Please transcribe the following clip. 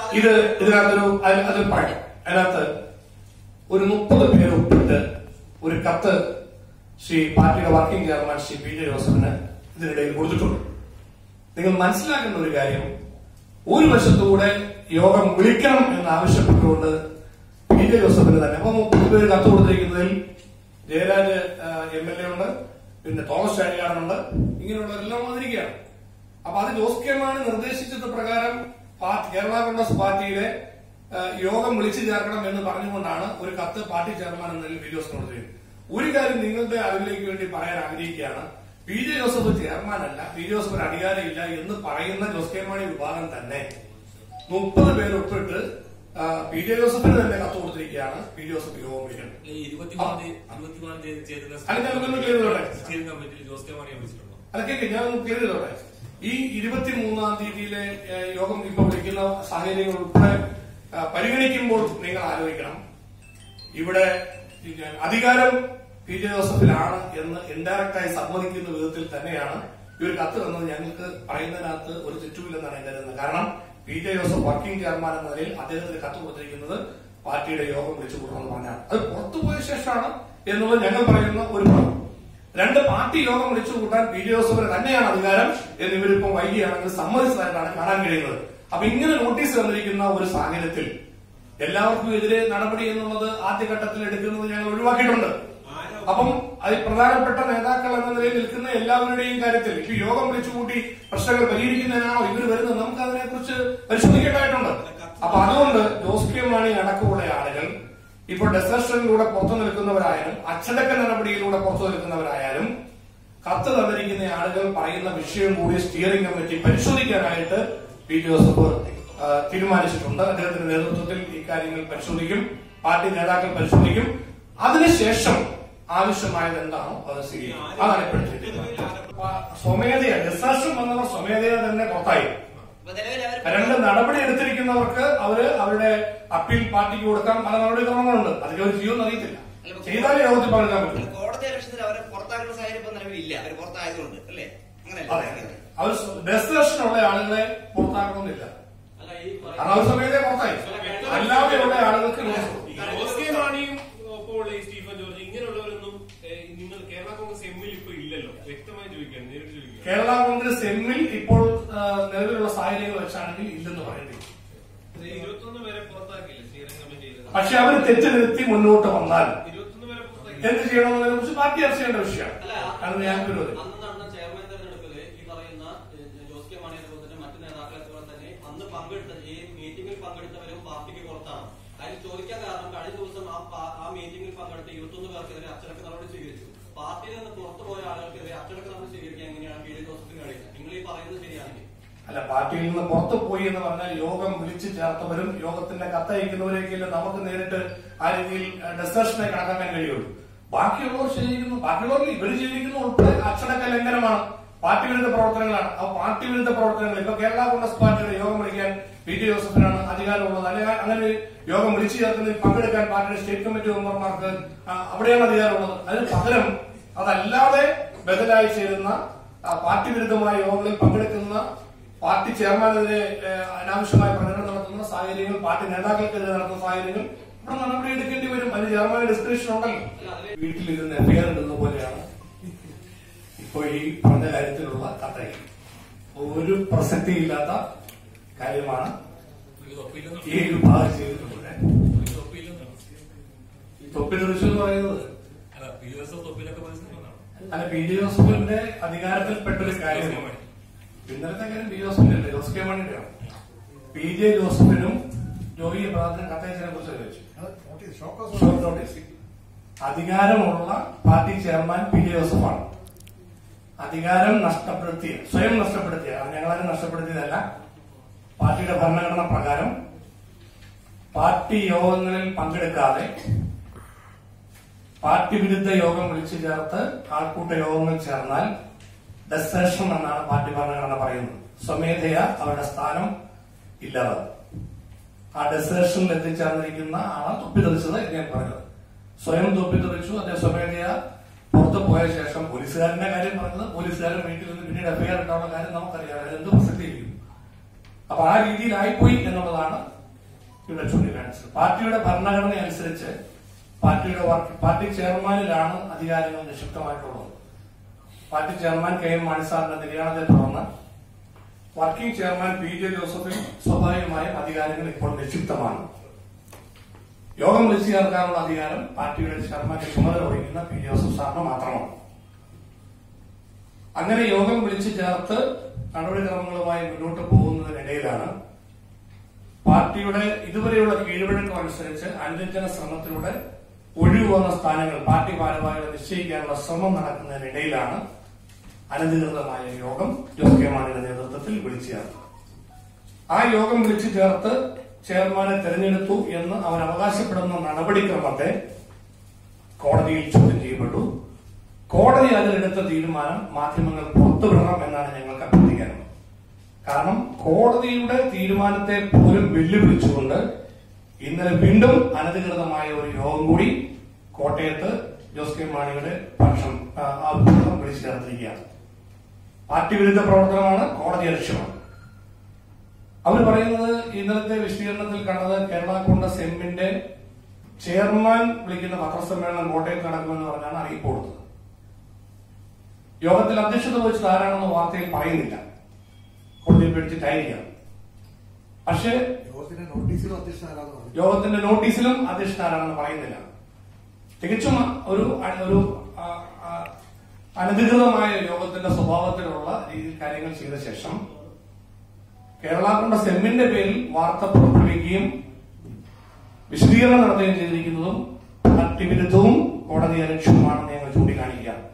ഇത് ഇതിനകത്തൊരു അതിൽ അതിൽ പറയാം അതിനകത്ത് ഒരു മുപ്പത് പേര് ഒപ്പിട്ട് ഒരു കത്ത് ശ്രീ പാർട്ടിയുടെ working chairman Shri P J ജോസഫിന് ഇതിനിടയിൽ കൊടുത്തിട്ടുണ്ട് നിങ്ങൾ മനസ്സിലാക്കേണ്ട ഒരു കാര്യം ഒരു വശത്തൂടെ യോഗം വിളിക്കണം എന്ന് ആവശ്യപ്പെട്ടുകൊണ്ട് പി ജെ ജോസഫിന് തന്നെ അപ്പൊ മുപ്പത് പേര് കത്ത് കൊടുത്തിരിക്കുന്നതിൽ ജയരാജ് എം എൽ എ ഉണ്ട് പിന്നെ തോമസ് ചാഴികാടനുണ്ട് ഇങ്ങനെയുള്ളവരെല്ലാം വന്നിരിക്കുകയാണ് അപ്പൊ അത് ജോസ് കെ മാണി നിർദ്ദേശിച്ചത് പ്രകാരം പാർട്ടി കേരള കോൺഗ്രസ് പാർട്ടിയിലെ ആ, യോഗം വിളിച്ചു ചേർക്കണം എന്ന് പറഞ്ഞുകൊണ്ടാണ് ഒരു കത്ത് പാർട്ടി ചെയർമാൻ എന്ന നിലയിൽ പി ജോസ് കൊടുത്തത് ഒരു കാര്യം നിങ്ങളുടെ അറിവിലേക്ക് വേണ്ടി പറയാൻ ആഗ്രഹിക്കുകയാണ് പി ജെ ജോസഫ് ചെയർമാനല്ല പി ജെ ജോസഫിന് അധികാരമില്ല എന്ന് പറയുന്ന ജോസ് കെ മാണി വിഭാഗം തന്നെ മുപ്പത് പേര് ഒപ്പിട്ട് ആ, പി ജെ ജോസഫിന് തന്നെ കത്ത് കൊടുത്തിരിക്കുകയാണ് പി ജെ ജോസഫ് യോഗം വിളിക്കണം ഈ ഇരുപത്തിമൂന്നാം തീയതി ഇരുപത്തിമൂന്നാം തീയതി ചേരുന്ന അത് ഞാനൊന്ന് clear ചെയ്തോട്ടെ? സ്റ്റിയറിംഗ് കമ്മിറ്റിയിൽ ജോസ് കെ മാണിയെ വിളിച്ചിട്ടുണ്ടോ അതൊക്കെ ഞാൻ ഒന്ന് ക്ലിയർ ചെയ്തോട്ടെ ഈ ഇരുപത്തിമൂന്നാം തീയതിയിലെ ഏഹ്, യോഗം ഇപ്പൊ വിളിക്കുന്ന സാഹചര്യങ്ങൾ ഉൾപ്പെടെ ആ, പരിഗണിക്കുമ്പോൾ നിങ്ങൾ ആലോചിക്കണം ഇവിടെ പിന്നെ അധികാരം പി ജെ ജോസഫിലാണ് എന്ന് ഇൻഡയറക്റ്റായി സമ്മതിക്കുന്ന വിധത്തിൽ തന്നെയാണ് ഈ ഒരു കത്ത് തന്നത് ഞങ്ങൾക്ക് പറയുന്നതിനകത്ത് ഒരു തെറ്റുമില്ലെന്നാണ് ഞാൻ കരുതുന്നത് കാരണം P J Joseph working chairman എന്ന നിലയിൽ അദ്ദേഹത്തിന് കത്ത് കൊടുത്തിരിക്കുന്നത് പാർട്ടിയുടെ യോഗം വിളിച്ചു കൂട്ടണമെന്ന് പറഞ്ഞാണ് അത് പുറത്തുപോയ ശേഷമാണ് എന്നുള്ളത് ഞങ്ങൾ പറയുന്ന ഒരു ഭാഗം രണ്ട് പാർട്ടി യോഗം വിളിച്ചു കൂട്ടാൻ പി ഡി ജോസഫിന് തന്നെയാണ് അധികാരം എന്ന് ഇവരിപ്പം വൈകിയാണെങ്കിൽ സമ്മതിച്ചതായിട്ടാണ് കാണാൻ കഴിയുന്നത് അപ്പൊ ഇങ്ങനെ നോട്ടീസ് തന്നിരിക്കുന്ന ഒരു സാഹചര്യത്തിൽ എല്ലാവർക്കും എതിരെ നടപടി എന്നുള്ളത് ആദ്യഘട്ടത്തിൽ എടുക്കുന്നത് ഞങ്ങൾ ഒഴിവാക്കിയിട്ടുണ്ട് അപ്പം അതിൽ പ്രധാനപ്പെട്ട നേതാക്കൾ എന്ന നിലയിൽ നിൽക്കുന്ന എല്ലാവരുടെയും കാര്യത്തിൽ ഇപ്പൊ യോഗം വിളിച്ചു കൂട്ടി പ്രശ്നങ്ങൾ പരിഹരിക്കുന്നതിനാണോ ഇവർ വരുന്നത് നമുക്ക് അതിനെക്കുറിച്ച് പരിശോധിക്കേണ്ടതായിട്ടുണ്ട് അപ്പൊ അതുകൊണ്ട് ജോസ് കെ മാണി അടക്കമുള്ള ആളുകൾ ഇപ്പോൾ ഡെസർഷനിലൂടെ പുറത്തു നിൽക്കുന്നവരായാലും അച്ചടക്ക നടപടിയിലൂടെ പുറത്തു നിൽക്കുന്നവരായാലും കത്ത് തന്നിരിക്കുന്ന ആളുകൾ പറയുന്ന വിഷയം കൂടി സ്റ്റിയറിംഗ് കമ്മിറ്റി പരിശോധിക്കാനായിട്ട് പി ജോസഫ് ആ, തീരുമാനിച്ചിട്ടുണ്ട് അദ്ദേഹത്തിന്റെ നേതൃത്വത്തിൽ ഇക്കാര്യങ്ങൾ പരിശോധിക്കും പാർട്ടി നേതാക്കൾ പരിശോധിക്കും അതിനുശേഷം ആവശ്യമായത് എന്താണോ അത് സ്വീകരിക്കും അതാണ് ഇപ്പോഴത്തെ സ്വമേധയ ഡിസാസ്റ്റർ വന്നവർ സ്വമേധയ തന്നെ പുറത്തായി ഇപ്പൊ നിലവിൽ അവർ രണ്ട് നടപടി എടുത്തിരിക്കുന്നവർക്ക് അവര് അവരുടെ അപ്പീൽ പാർട്ടിക്ക് കൊടുക്കാൻ പല നടപടിക്രമങ്ങളുണ്ട് അതൊക്കെ അവർ ചെയ്യുമെന്ന് അറിയത്തില്ല ചെയ്താലേ യോഗത്തിൽ പങ്കെടുക്കാൻ പറ്റും കോടതി അലക്ഷത്തിൽ അവരെ പുറത്താക്കുന്ന സാഹചര്യം ഇപ്പൊ നിലവിലില്ല അവർ പുറത്തായതുകൊണ്ട് അല്ലേ അതെ അങ്ങനെയല്ലേ അവർ ഡെസ്റ്റിനേഷനുള്ള ആളുകളെ പുറത്താക്കണമെന്നില്ല അല്ല ഈ കാരണം അവർ സമയത്തെ പുറത്തായി അല്ലാതെയുള്ള ആളുകൾക്ക് നോക്കും. ജോസ് കെ മാണിയും ഇപ്പോൾ ഈ സ്റ്റീഫൻ ജോർജ് ഇങ്ങനെയുള്ളവരൊന്നും ഏഹ്, നിങ്ങൾ കേരള കോൺഗ്രസ് എമ്മിൽ ഇപ്പൊ ഇല്ലല്ലോ വ്യക്തമായി ചോദിക്കുകയാണ് നേരിട്ട് ചോദിക്കുകയാണ് കേരള കോൺഗ്രസ് എമ്മിൽ ഇപ്പോൾ ആ, നിലവിലുള്ള സാഹചര്യങ്ങൾ വെച്ചാണെങ്കിൽ ഇല്ലെന്ന് പറയുന്നത് ഇരുപത്തൊന്ന് പേരെ പുറത്താക്കിയില്ലേ സ്റ്റിയറിംഗ് കമ്മിറ്റിയിൽ പക്ഷെ അവർ തെറ്റ് തിരുത്തി മുന്നോട്ട് വന്നാൽ ഇരുപത്തൊന്ന് പേരെ പുറത്താക്കി എന്ത് ചെയ്യണമെന്നതിനെ കുറിച്ച് പാർട്ടി ചർച്ച ചെയ്യേണ്ട വിഷയമാണ് അല്ല, അത് ഞാൻ വിരോധം അന്ന് നടന്ന ചെയർമാൻ തെരഞ്ഞെടുപ്പില് ഈ പറയുന്ന ഏഹ്, ജോസ് കെ മാണി അതുപോലെ തന്നെ മറ്റു നേതാക്കളെ പോലെ തന്നെ അന്ന് പങ്കെടുത്ത ഈ മീറ്റിംഗിൽ പങ്കെടുത്തവരും പാർട്ടിക്ക് പുറത്താണ് അതിന് ചോദിക്കാൻ കാരണം കഴിഞ്ഞ ദിവസം ആ പാ- ആ മീറ്റിംഗിൽ പങ്കെടുത്ത ഇരുപത്തൊന്ന് പേർക്കെതിരെ അച്ചടക്ക നടപടി സ്വീകരിച്ചു പാർട്ടിയിൽ നിന്ന് പുറത്തു പോയ ആളുകൾക്കെതിരെ അച്ചടക്ക നടപടി സ്വീകരിക്കാൻ എങ്ങനെയാണ് പി ഡി ജോസഫിന് കഴിയുന്നത് നിങ്ങൾ ഈ പറയുന്നത് ശരിയാണെങ്കിൽ അല്ല പാർട്ടിയിൽ നിന്ന് പുറത്തു പോയി എന്ന് പറഞ്ഞാൽ യോഗം വിളിച്ചു ചേർത്തവരും യോഗത്തിന്റെ കത്തയക്കുന്നവരെയൊക്കെയല്ലേ നമുക്ക് നേരിട്ട് ആ രീതിയിൽ ഡെസേഷനെ കണക്കാക്കാൻ കഴിയുള്ളൂ ബാക്കിയുള്ളവർ ചെയ്തിരിക്കുന്നു ബാക്കിയുള്ളവർ ഇവർ ചെയ്തിരിക്കുന്നു ഉൾപ്പെടെ അച്ചടക്ക ലംഘനമാണ് പാർട്ടി വിരുദ്ധ പ്രവർത്തനങ്ങളാണ് ആ പാർട്ടി വിരുദ്ധ പ്രവർത്തനങ്ങൾ ഇപ്പൊ കേരള കോൺഗ്രസ് പാർട്ടിയുടെ യോഗം വിളിക്കാൻ പി ടി ജോസഫിനാണ് അധികാരമുള്ളത് അല്ലെങ്കിൽ അങ്ങനെ ഒരു യോഗം വിളിച്ചു ചേർക്കുന്നതിൽ പങ്കെടുക്കാൻ പാർട്ടിയുടെ സ്റ്റേറ്റ് കമ്മിറ്റി മെമ്പർമാർക്ക് ആ, അവിടെയാണ് അധികാരമുള്ളത് അതിന് പകരം അതല്ലാതെ ബദലായി ചേരുന്ന ആ, പാർട്ടി വിരുദ്ധമായ യോഗങ്ങളിൽ പങ്കെടുക്കുന്ന പാർട്ടി ചെയർമാനെതിരെ ഏഹ്, അനാവശ്യമായ പ്രകടനം നടത്തുന്ന സാഹചര്യങ്ങൾ പാർട്ടി നേതാക്കൾക്കെതിരെ നടത്തുന്ന സാഹചര്യങ്ങൾ ഇവിടെ നടപടി എടുക്കേണ്ടി വരും അതിന് ചെയർമാൻ ഡിസ്ക്രിപ്ഷൻ ഉണ്ടല്ലോ വീട്ടിലിരുന്ന് എഫ്ഐആർ ഇടുന്ന പോലെയാണ് ഇപ്പൊ ഈ പറഞ്ഞ കാര്യത്തിലുള്ള കഥയിൽ ഒരു പ്രസക്തിയില്ലാത്ത കാര്യമാണ് ഒരു തൊപ്പിയില്ലെന്ന് ഈ വിഭാഗം ചെയ്തിട്ടുള്ളത് ഒരു തൊപ്പിയില്ലെന്നാണ് ഈ തൊപ്പി തെറിച്ചു എന്ന് പറയുന്നത് അല്ല പി എസ് തൊപ്പിയിലൊക്കെ മനസ്സിലാവുന്നതാണ് അല്ല പി ഡി ജോസഫിന്റെ അധികാരത്തിൽപ്പെട്ട ഒരു കാര്യമാണ് ഇന്നലത്തെ കാര്യം പി ജോസഫിന്റെ ജോസ് കെ മാണിയുടെയാണ് പി ജെ ജോസഫിനും ജോയി അബ്രാഹിനും കത്തയച്ചതിനെ കുറിച്ച് ചോദിച്ചു ഷോർട്ട് നോട്ടീസ് അധികാരമുള്ള പാർട്ടി ചെയർമാൻ പി ജെ ജോസഫാണ് അധികാരം നഷ്ടപ്പെടുത്തിയ സ്വയം നഷ്ടപ്പെടുത്തിയ അത് ഞങ്ങളാരും നഷ്ടപ്പെടുത്തിയതല്ല പാർട്ടിയുടെ ഭരണഘടന പ്രകാരം പാർട്ടി യോഗങ്ങളിൽ പങ്കെടുക്കാതെ പാർട്ടി വിരുദ്ധ യോഗം വിളിച്ചു ചേർത്ത് ആൾക്കൂട്ട യോഗങ്ങൾ ചേർന്നാൽ ഡെസേഷൻ എന്നാണ് പാർട്ടി ഭരണഘടന പറയുന്നത് സ്വമേധയ അവരുടെ സ്ഥാനം ഇല്ലാതാകും ആ ഡെസേഷനിൽ എത്തിച്ചേർന്നിരിക്കുന്ന ആളാണ് തൊപ്പിതെറിച്ചത് എന്ന് ഞാൻ പറഞ്ഞത് സ്വയം തൊപ്പിതെറിച്ചു അദ്ദേഹം സ്വമേധയ പുറത്തു പോയ ശേഷം പോലീസുകാരന്റെ കാര്യം പറഞ്ഞത് പോലീസുകാരൻ വീട്ടിൽ നിന്ന് പിന്നീട് എഫ്ഐആർ ഇട്ടാനുള്ള കാര്യം നമുക്കറിയാം അതിന് എന്ത് പ്രസക്തിയിരിക്കും അപ്പൊ ആ രീതിയിലായിപ്പോയി എന്നുള്ളതാണ് ഇവിടെ ചൂണ്ടിക്കാണിച്ചത് പാർട്ടിയുടെ ഭരണഘടന അനുസരിച്ച് പാർട്ടിയുടെ വർക്ക് പാർട്ടി ചെയർമാനിലാണ് അധികാരങ്ങൾ നിക്ഷിപ്തമായിട്ടുള്ളത് party chairman K M Mani സാറിന്റെ നിര്യാണത്തെ തുടർന്ന് വർക്കിംഗ് ചെയർമാൻ പി ജെ ജോസഫിൽ സ്വാഭാവികമായും അധികാരങ്ങൾ ഇപ്പോൾ നിക്ഷിപ്തമാണ് യോഗം വിളിച്ചു ചേർക്കാനുള്ള അധികാരം പാർട്ടിയുടെ ചെയർമാന്റെ ചുമതല വഹിക്കുന്ന പി ജോസഫ് സാറിന് മാത്രമാണ് അങ്ങനെ യോഗം വിളിച്ചു ചേർത്ത് നടപടിക്രമങ്ങളുമായി മുന്നോട്ട് പോകുന്നതിനിടയിലാണ് പാർട്ടിയുടെ ഇതുവരെയുള്ള കീഴ്വഴക്കം അനുസരിച്ച് അനുരഞ്ജന ശ്രമത്തിലൂടെ ഒഴിവ് വന്ന സ്ഥാനങ്ങൾ പാർട്ടി ഭാരവാഹികളെ നിശ്ചയിക്കാനുള്ള ശ്രമം നടക്കുന്നതിനിടയിലാണ് അനധികൃതമായ യോഗം ജോസ് കെ മാണിയുടെ നേതൃത്വത്തിൽ വിളിച്ചു ചേർത്തത് ആ യോഗം വിളിച്ചു ചേർത്ത് ചെയർമാനെ തെരഞ്ഞെടുത്തു എന്ന് അവൻ അവകാശപ്പെടുന്ന നടപടിക്രമത്തെ കോടതിയിൽ ചോദ്യം ചെയ്യപ്പെട്ടു കോടതി അതിലെടുത്ത തീരുമാനം മാധ്യമങ്ങൾ പുറത്തുവിടണം എന്നാണ് ഞങ്ങൾക്ക് അഭ്യർത്ഥിക്കാനുള്ളത് കാരണം കോടതിയുടെ തീരുമാനത്തെ പോലും വെല്ലുവിളിച്ചുകൊണ്ട് ഇന്നലെ വീണ്ടും അനധികൃതമായ ഒരു യോഗം കൂടി കോട്ടയത്ത് ജോസ് കെ മാണിയുടെ പക്ഷം ആ, ആ വിഭാഗം വിളിച്ചു ചേർത്തിരിക്കുകയാണ് പാർട്ടി വിരുദ്ധ പ്രവർത്തനമാണ് കോടതി ലക്ഷ്യമാണ് അവർ പറയുന്നത് ഇന്നലത്തെ വിശദീകരണത്തിൽ കണ്ടത് കേരള കോൺഗ്രസ് എമ്മിന്റെ ചെയർമാൻ വിളിക്കുന്ന പത്രസമ്മേളനം കോട്ടയത്ത് നടക്കുമെന്ന് പറഞ്ഞാണ് അറിയിപ്പ് കൊടുത്തത് യോഗത്തിൽ അധ്യക്ഷത വഹിച്ചത് ആരാണെന്ന് വാർത്തയിൽ പറയുന്നില്ല കോടതിയെ പേടിച്ചിട്ടായിരിക്കാം പക്ഷേ യോഗത്തിന്റെ നോട്ടീസിലും അധ്യക്ഷനാരാന്ന് പറഞ്ഞു യോഗത്തിന്റെ നോട്ടീസിലും അധ്യക്ഷനാരാണെന്ന് പറയുന്നില്ല തികച്ചും ഒരു ഒരു ആ, ആ, അനധികൃതമായ യോഗത്തിന്റെ സ്വഭാവത്തിലുള്ള രീതിയിൽ കാര്യങ്ങൾ ചെയ്ത ശേഷം കേരള കോൺഗ്രസ് എമ്മിന്റെ പേരിൽ വാർത്ത പുറപ്പെടുവിക്കുകയും വിശദീകരണം നടത്തുകയും ചെയ്തിരിക്കുന്നതും പാർട്ടി വിരുദ്ധവും കോടതി അലക്ഷ്യവുമാണെന്ന് ഞങ്ങൾ ചൂണ്ടിക്കാണിക്കുകയാണ്